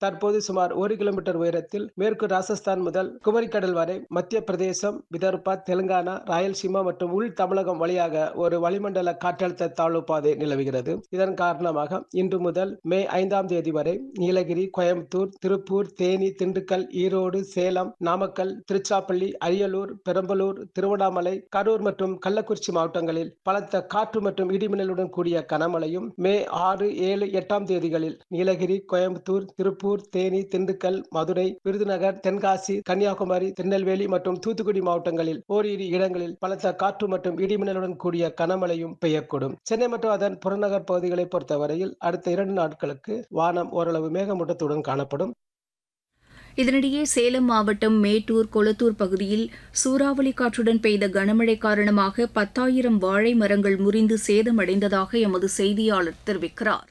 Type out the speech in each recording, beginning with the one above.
தற்போது சுமார் ஒரு கிலோமீட்டர் உயரத்தில் மேற்கு ராஜஸ்தான் முதல் குமரிக்கடல் வரை மத்திய பிரதேசம் விதர்பா தெலுங்கானா ராயல்சீமா மற்றும் உள் தமிழகம் வழியாக ஒரு வளிமண்டல காற்றழுத்த தாழ்வு பாதை நிலவுகிறது இதன் காரணமாக இன்று முதல் மே ஐந்தாம் தேதி வரை நீலகிரி கோயம்புத்தூர் திருப்பூர் தேனி திண்டுக்கல் ஈரோடு சேலம் நாமக்கல் திருச்சாப்பள்ளி அரியலூர் பெரம்பலூர் திருவண்ணாமலை கரூர் மற்றும் கள்ளக்குறிச்சி மாவட்டங்களில் பலத்த காற்று மற்றும் இடிமின்னலுடன் கூடிய கனமழையும் மே ஆறு ஏழு எட்டாம் தேதிகளில் நீலகிரி கோயம்புத்தூர் திருப்பூர் தேனி திண்டுக்கல் மதுரை விருதுநகர் தென்காசி கன்னியாகுமரி திருநெல்வேலி மற்றும் தூத்துக்குடி மாவட்டங்களில் ஓரிரு இடங்களில் பலத்த காற்று மற்றும் இடிமின்னலுடன் கூடிய கனமழையும் பெய்யக்கூடும் சென்னை மற்றும் அதன் புறநகர் பகுதிகளை பொறுத்தவரையில் அடுத்த இரண்டு நாட்களுக்கு வானம் ஓரளவு மேகமூட்டத்துடன் காணப்படும் இதனிடையே சேலம் மாவட்டம் மேட்டூர் கொளத்தூர் பகுதியில் சூறாவளி காற்றுடன் பெய்த கனமழை காரணமாக பத்தாயிரம் வாழை மரங்கள் முறிந்து சேதமடைந்ததாக எமது செய்தியாளர் தெரிவிக்கிறார்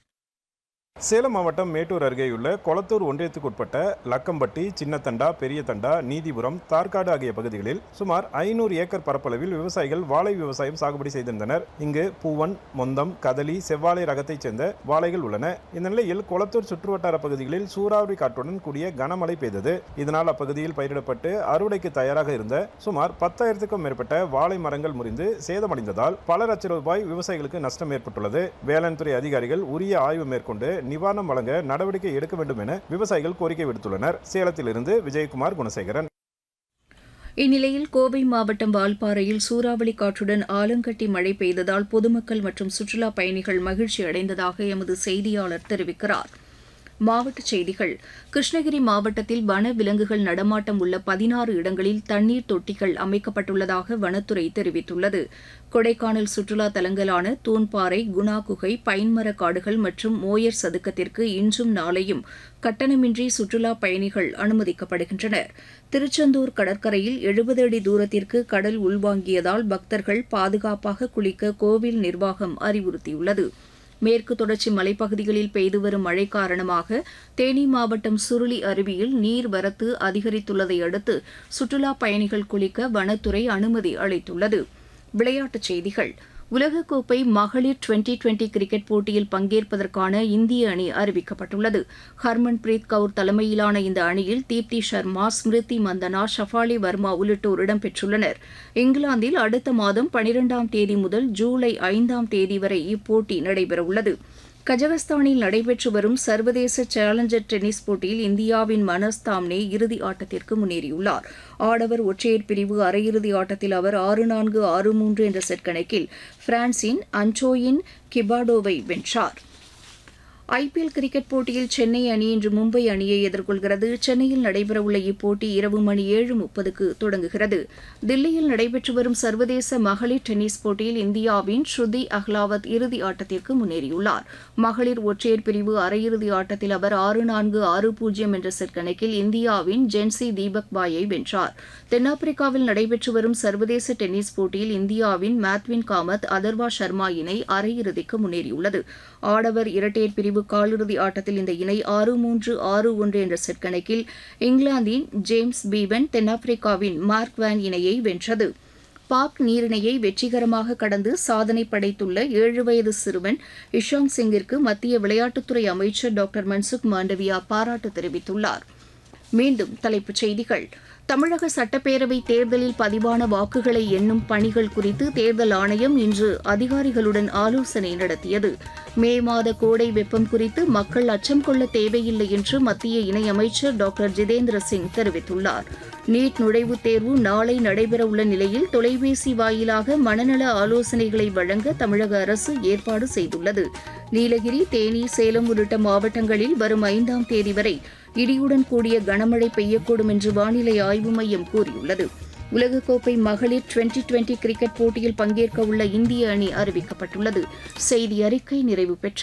சேலம் மாவட்டம் மேட்டூர் அருகேயுள்ள கொளத்தூர் ஒன்றியத்துக்குட்பட்ட லக்கம்பட்டி சின்னத்தண்டா பெரியதண்டா நீதிபுரம் தார்காடு ஆகிய பகுதிகளில் சுமார் ஐநூறு ஏக்கர் பரப்பளவில் விவசாயிகள் வாழை விவசாயம் சாகுபடி செய்திருந்தனர் இங்கு பூவன் மொந்தம் கதலி செவ்வாழை ரகத்தைச் சேர்ந்த வாழைகள் உள்ளன இந்த நிலையில் கொளத்தூர் சுற்றுவட்டார பகுதிகளில் சூறாவளி காற்றுடன் கூடிய கனமழை பெய்தது இதனால் அப்பகுதியில் பயிரிடப்பட்டு அறுவடைக்கு தயாராக இருந்த சுமார் பத்தாயிரத்துக்கும் மேற்பட்ட வாழை மரங்கள் முறிந்து சேதமடைந்ததால் பல லட்சம் ரூபாய் விவசாயிகளுக்கு நஷ்டம் ஏற்பட்டுள்ளது வேளாண் துறை அதிகாரிகள் உரிய ஆய்வு மேற்கொண்டு நிவாரணம் வழங்க நடவடிக்கை எடுக்க வேண்டும் என விவசாயிகள் கோரிக்கை விடுத்துள்ளனர் சேலத்திலிருந்து விஜயகுமார் குணசேகரன் இந்நிலையில் கோவை மாவட்டம் வால்பாறையில் சூறாவளி காற்றுடன் ஆலங்கட்டி மழை பெய்ததால் பொதுமக்கள் மற்றும் சுற்றுலாப் பயணிகள் மகிழ்ச்சி அடைந்ததாக எமது செய்தியாளர் தெரிவிக்கிறார் மாவட்டச் செய்திகள் கிருஷ்ணகிரி மாவட்டத்தில் வன விலங்குகள் நடமாட்டம் உள்ள பதினாறு இடங்களில் தண்ணீர் தொட்டிகள் அமைக்கப்பட்டுள்ளதாக வனத்துறை தெரிவித்துள்ளது கொடைக்கானல் சுற்றுலா தலங்களான தூன்பாறை குணா குகை பைன்மர காடுகள் மற்றும் மோயர் சதுக்கத்திற்கு இன்றும் நாளையும் கட்டணமின்றி சுற்றுலா பயணிகள் அனுமதிக்கப்படுகின்றனர் திருச்செந்தூர் கடற்கரையில் எழுபது அடி தூரத்திற்கு கடல் உள்வாங்கியதால் பக்தர்கள் பாதுகாப்பாக குளிக்க கோவில் நிர்வாகம் அறிவுறுத்தியுள்ளது மேற்கு தொடர்ச்சி மலைப்பகுதிகளில் பெய்து வரும் மழை காரணமாக தேனி மாவட்டம் சுருளி அருவியில் நீர்வரத்து அதிகரித்துள்ளதை அடுத்து சுற்றுலாப் பயணிகள் குளிக்க வனத்துறை அனுமதி அளித்துள்ளது விளையாட்டுச் செய்திகள் உலகக்கோப்பை மகளிர் டுவெண்டி டுவெண்டி கிரிக்கெட் போட்டியில் பங்கேற்பதற்கான இந்திய அணி அறிவிக்கப்பட்டுள்ளது ஹர்மன் பிரீத் கவுர் தலைமையிலான இந்த அணியில் தீப்தி சர்மா ஸ்மிருதி மந்தனா ஷஃபாலி வர்மா உள்ளிட்டோர் இடம்பெற்றுள்ளனர் இங்கிலாந்தில் அடுத்த மாதம் பனிரெண்டாம் தேதி முதல் ஜூலை ஐந்தாம் தேதி வரை இப்போட்டி நடைபெறவுள்ளது கஜகஸ்தானில் நடைபெற்று வரும் சர்வதேச சேலஞ்சர் டென்னிஸ் போட்டியில் இந்தியாவின் மனஸ் தாம்னே இறுதி ஆட்டத்திற்கு முன்னேறியுள்ளார் ஆடவர் ஒற்றையர் பிரிவு அரையிறுதி ஆட்டத்தில் அவர் ஆறு நான்கு ஆறு மூன்று என்ற செட் கணக்கில் பிரான்சின் அன்சோயின் கிபாடோவை வென்றார் ஐபிஎல் கிரிக்கெட் போட்டியில் சென்னை அணி இன்று மும்பை அணியை எதிர்கொள்கிறது சென்னையில் நடைபெறவுள்ள இப்போட்டி இரவு மணி ஏழு முப்பதுக்கு தொடங்குகிறது தில்லியில் நடைபெற்று வரும் சர்வதேச மகளிர் டென்னிஸ் போட்டியில் இந்தியாவின் ஸ்ருதி அஹ்லாவத் இறுதி ஆட்டத்திற்கு முன்னேறியுள்ளார் மகளிர் ஒற்றையர் பிரிவு அரையிறுதி ஆட்டத்தில் அவர் ஆறு நான்கு ஆறு பூஜ்ஜியம் என்ற செட் கணக்கில் இந்தியாவின் ஜென்சி தீபக் பாயை வென்றார் தென்னாப்பிரிக்காவில் நடைபெற்று வரும் சர்வதேச டென்னிஸ் போட்டியில் இந்தியாவின் மேத்வின் காமத் அதர்வா சர்மா இணை அரையிறுதிக்கு முன்னேறியுள்ளது ஆடவர் இரட்டையர் பிரிவு காலிறுதி ஆட்டத்தில் இந்த இணை ஆறு மூன்று ஆறு ஒன்று என்ற செட் கணக்கில் இங்கிலாந்தின் ஜேம்ஸ் பீவன் தென்னாப்பிரிக்காவின் மார்க் வேன் இணையை வென்றது பாக் நீரிணையை வெற்றிகரமாக கடந்து சாதனை படைத்துள்ள ஏழு வயது சிறுவன் இஷாங் சிங்கிற்கு மத்திய விளையாட்டுத்துறை அமைச்சர் டாக்டர் மன்சுக் மாண்டவியா பாராட்டு தெரிவித்துள்ளார் மீண்டும் தலைப்புச் செய்திகள் தமிழக சட்டப்பேரவை தேர்தலில் பதிவான வாக்குகளை எண்ணும் பணிகள் குறித்து தேர்தல் ஆணையம் இன்று அதிகாரிகளுடன் ஆலோசனை நடத்தியது மே மாத கோடை வெப்பம் குறித்து மக்கள் அச்சம் கொள்ள தேவையில்லை என்று மத்திய இணையமைச்சர் டாக்டர் ஜிதேந்திர சிங் தெரிவித்துள்ளார் நீட் நுழைவுத் தேர்வு நாளை நடைபெறவுள்ள நிலையில் தொலைபேசி வாயிலாக மனநல ஆலோசனைகளை வழங்க தமிழக அரசு ஏற்பாடு செய்துள்ளது நீலகிரி தேனி சேலம் உள்ளிட்ட மாவட்டங்களில் வரும் ஐந்தாம் தேதி வரை இடியுடன் கூடிய கனமழை பெய்யக்கூடும் என்று வானிலை ஆய்வு மையம் கூறியுள்ளது உலகக்கோப்பை மகளிர் டுவெண்டி டுவெண்டி கிரிக்கெட் போட்டியில் பங்கேற்க உள்ள இந்திய அணி அறிவிக்கப்பட்டுள்ளது செய்தி அறிக்கை நிறைவு பெற்றது